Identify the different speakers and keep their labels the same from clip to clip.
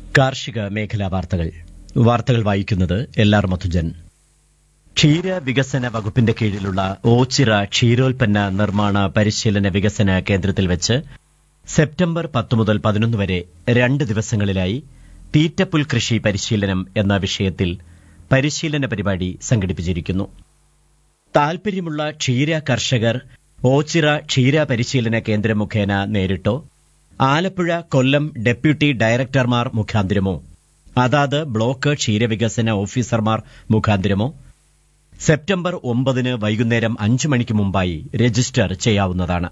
Speaker 1: കാർഷിക മേഖലാ വാർത്തകൾ വാർത്തകൾ വായിക്കുന്നത് എല്ലാർ മധുജൻ ക്ഷീര വികസന വകുപ്പിന്റെ കീഴിലുള്ള ഓച്ചിറ ക്ഷീരോൽപ്പന്ന നിർമ്മാണ പരിശീലന വികസന കേന്ദ്രത്തിൽ വെച്ച് സെപ്റ്റംബർ പത്ത് മുതൽ പതിനൊന്ന് വരെ രണ്ട് ദിവസങ്ങളിലായി തീറ്റപ്പുൽ കൃഷി പരിശീലനം എന്ന വിഷയത്തിൽ പരിശീലന പരിപാടി സംഘടിപ്പിച്ചിരിക്കുന്നു താൽപര്യമുള്ള ക്ഷീര കർഷകർ ഓച്ചിറ ക്ഷീര പരിശീലന കേന്ദ്രം മുഖേന നേരിട്ടോ ആലപ്പുഴ കൊല്ലം ഡെപ്യൂട്ടി ഡയറക്ടർമാർ മുഖാന്തിരമോ അതാത് ബ്ലോക്ക് ക്ഷീരവികസന ഓഫീസർമാർ മുഖാന്തിരമോ സെപ്റ്റംബർ ഒമ്പതിന് വൈകുന്നേരം അഞ്ചു മണിക്ക് മുമ്പായി രജിസ്റ്റർ ചെയ്യാവുന്നതാണ്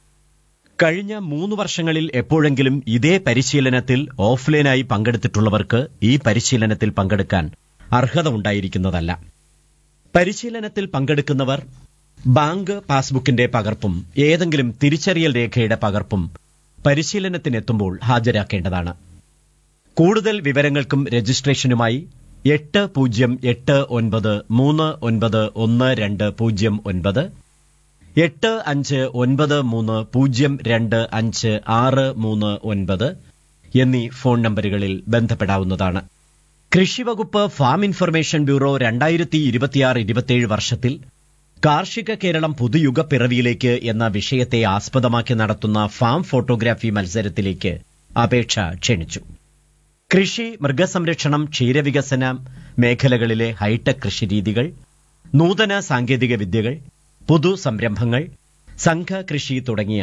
Speaker 1: കഴിഞ്ഞ മൂന്ന് വർഷങ്ങളിൽ എപ്പോഴെങ്കിലും ഇതേ പരിശീലനത്തിൽ ഓഫ്ലൈനായി പങ്കെടുത്തിട്ടുള്ളവർക്ക് ഈ പരിശീലനത്തിൽ പങ്കെടുക്കാൻ അർഹത ഉണ്ടായിരിക്കുന്നതല്ല പരിശീലനത്തിൽ പങ്കെടുക്കുന്നവർ ബാങ്ക് പാസ്ബുക്കിന്റെ പകർപ്പും ഏതെങ്കിലും തിരിച്ചറിയൽ രേഖയുടെ പകർപ്പും പരിശീലനത്തിനെത്തുമ്പോൾ ഹാജരാക്കേണ്ടതാണ് കൂടുതൽ വിവരങ്ങൾക്കും രജിസ്ട്രേഷനുമായി എട്ട് പൂജ്യം എട്ട് ഒൻപത് മൂന്ന് ഒൻപത് ഒന്ന് രണ്ട് പൂജ്യം ഒൻപത് എട്ട് അഞ്ച് ഒൻപത് മൂന്ന് പൂജ്യം രണ്ട് അഞ്ച് ആറ് മൂന്ന് ഒൻപത് എന്നീ ഫോൺ നമ്പറുകളിൽ ബന്ധപ്പെടാവുന്നതാണ് കൃഷിവകുപ്പ് ഫാം ഇൻഫർമേഷൻ ബ്യൂറോ രണ്ടായിരത്തി ഇരുപത്തിയാറ് ഇരുപത്തിയേഴ് വർഷത്തിൽ കാർഷിക കേരളം പുതുയുഗ പിറവിയിലേക്ക് എന്ന വിഷയത്തെ ആസ്പദമാക്കി നടത്തുന്ന ഫാം ഫോട്ടോഗ്രാഫി മത്സരത്തിലേക്ക് അപേക്ഷ ക്ഷണിച്ചു കൃഷി മൃഗസംരക്ഷണം ക്ഷീരവികസന മേഖലകളിലെ ഹൈടെക് കൃഷിരീതികൾ നൂതന സാങ്കേതിക വിദ്യകൾ പുതു സംരംഭങ്ങൾ സംഘകൃഷി തുടങ്ങിയ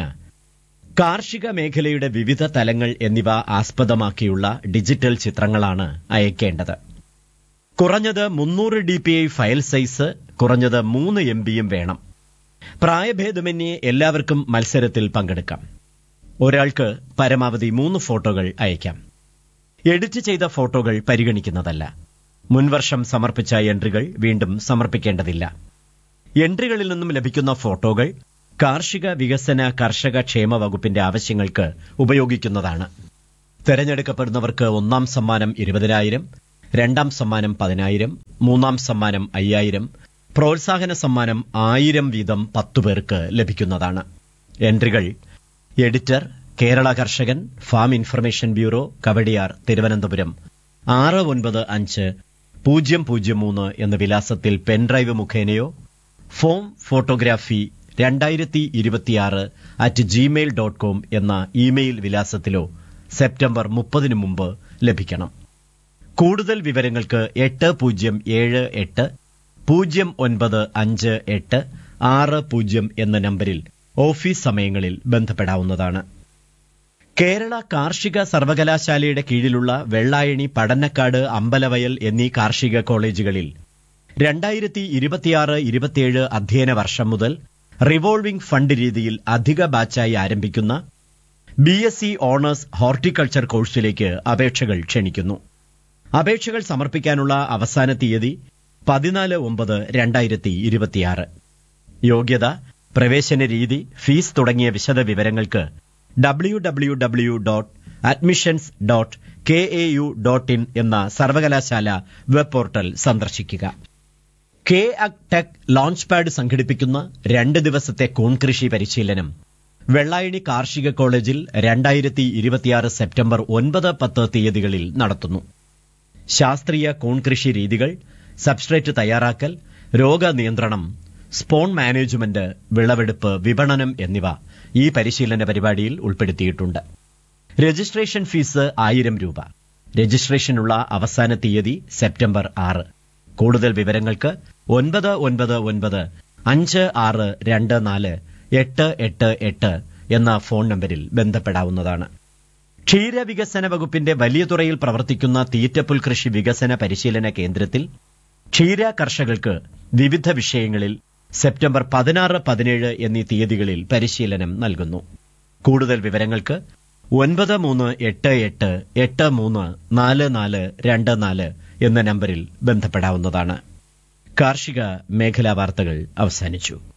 Speaker 1: കാർഷിക മേഖലയുടെ വിവിധ തലങ്ങൾ എന്നിവ ആസ്പദമാക്കിയുള്ള ഡിജിറ്റൽ ചിത്രങ്ങളാണ് അയക്കേണ്ടത് കുറഞ്ഞത് മുന്നൂറ് D P I file size കുറഞ്ഞത് മൂന്ന് എം ബിയും വേണം പ്രായഭേദമന്യേ എല്ലാവർക്കും മത്സരത്തിൽ പങ്കെടുക്കാം ഒരാൾക്ക് പരമാവധി മൂന്ന് ഫോട്ടോകൾ അയക്കാം എഡിറ്റ് ചെയ്ത ഫോട്ടോകൾ പരിഗണിക്കുന്നതല്ല മുൻവർഷം സമർപ്പിച്ച എൻട്രികൾ വീണ്ടും സമർപ്പിക്കേണ്ടതില്ല എൻട്രികളിൽ നിന്നും ലഭിക്കുന്ന ഫോട്ടോകൾ കാർഷിക വികസന കർഷക ക്ഷേമ വകുപ്പിന്റെ ആവശ്യങ്ങൾക്ക് ഉപയോഗിക്കുന്നതാണ് തെരഞ്ഞെടുക്കപ്പെടുന്നവർക്ക് ഒന്നാം സമ്മാനം ഇരുപതിനായിരം രണ്ടാം സമ്മാനം പതിനായിരം മൂന്നാം സമ്മാനം അയ്യായിരം പ്രോത്സാഹന സമ്മാനം ആയിരം വീതം പത്തു പേർക്ക് ലഭിക്കുന്നതാണ് എൻട്രികൾ editor Kerala Karshakan farm information bureau Kawdiar Thiruvananthapuram ആറ് ഒൻപത് അഞ്ച് പൂജ്യം പൂജ്യം മൂന്ന് എന്ന വിലാസത്തിൽ പെൻഡ്രൈവ് മുഖേനയോ ഫോം ഫോട്ടോഗ്രാഫി രണ്ടായിരത്തി ഇരുപത്തിയാറ് അറ്റ് ജിമെയിൽ ഡോട്ട് കോം എന്ന ഇമെയിൽ വിലാസത്തിലോ സെപ്റ്റംബർ മുപ്പതിനു മുമ്പ് ലഭിക്കണം കൂടുതൽ വിവരങ്ങൾക്ക് എട്ട് പൂജ്യം ഏഴ് എട്ട് പൂജ്യം ഒൻപത് അഞ്ച് എട്ട് ആറ് പൂജ്യം എന്ന നമ്പരിൽ ഓഫീസ് സമയങ്ങളിൽ ബന്ധപ്പെടാവുന്നതാണ് കേരള കാർഷിക സർവകലാശാലയുടെ കീഴിലുള്ള വെള്ളായണി പടന്നക്കാട് അമ്പലവയൽ എന്നീ കാർഷിക കോളേജുകളിൽ രണ്ടായിരത്തി ഇരുപത്തിയാറ് ഇരുപത്തിയേഴ് അധ്യയന വർഷം മുതൽ റിവോൾവിംഗ് ഫണ്ട് രീതിയിൽ അധിക ബാച്ചായി ആരംഭിക്കുന്ന B S C honours horticulture കോഴ്സിലേക്ക് അപേക്ഷകൾ ക്ഷണിക്കുന്നു അപേക്ഷകൾ സമർപ്പിക്കാനുള്ള അവസാന തീയതി പതിനാല് ഒമ്പത് രണ്ടായിരത്തി ഇരുപത്തിയാറ് യോഗ്യത പ്രവേശന രീതി ഫീസ് തുടങ്ങിയ വിശദ വിവരങ്ങൾക്ക് W W W dot admissions dot K A U dot in എന്ന സർവകലാശാല വെബ് പോർട്ടൽ സന്ദർശിക്കുക K agtech launch pad സംഘടിപ്പിക്കുന്ന രണ്ട് ദിവസത്തെ കൂൺകൃഷി പരിശീലനം വെള്ളായണി കാർഷിക കോളേജിൽ രണ്ടായിരത്തി ഇരുപത്തിയാറ് സെപ്റ്റംബർ ഒൻപത് പത്ത് തീയതികളിൽ നടത്തുന്നു ശാസ്ത്രീയ കൂൺകൃഷി രീതികൾ സബ്സ്ട്രേറ്റ് തയ്യാറാക്കൽ രോഗനിയന്ത്രണം സ്പോൺ മാനേജ്മെന്റ് വിളവെടുപ്പ് വിപണനം എന്നിവ ഈ പരിശീലന പരിപാടിയിൽ ഉൾപ്പെടുത്തിയിട്ടുണ്ട് രജിസ്ട്രേഷൻ ഫീസ് ആയിരം രൂപ രജിസ്ട്രേഷനുള്ള അവസാന തീയതി സെപ്റ്റംബർ ആറ് കൂടുതൽ വിവരങ്ങൾക്ക് ഒൻപത് ഒൻപത് ഒൻപത് അഞ്ച് ആറ് രണ്ട് നാല് എട്ട് എട്ട് എട്ട് എന്ന ഫോൺ നമ്പരിൽ ബന്ധപ്പെടാവുന്നതാണ് ക്ഷീരവികസന വകുപ്പിന്റെ വലിയ തുറയിൽ പ്രവർത്തിക്കുന്ന തീറ്റപ്പുൽ കൃഷി വികസന പരിശീലന കേന്ദ്രത്തിൽ ക്ഷീര കർഷകർക്ക് വിവിധ വിഷയങ്ങളിൽ സെപ്റ്റംബർ പതിനാറ് പതിനേഴ് എന്നീ തീയതികളിൽ പരിശീലനം നൽകുന്നു കൂടുതൽ വിവരങ്ങൾക്ക് ഒൻപത് മൂന്ന് എട്ട് എട്ട് എട്ട് മൂന്ന് നാല് നാല് രണ്ട് നാല് എന്ന നമ്പരിൽ ബന്ധപ്പെടാവുന്നതാണ് കാർഷിക മേഖലാ വാർത്തകൾ അവസാനിച്ചു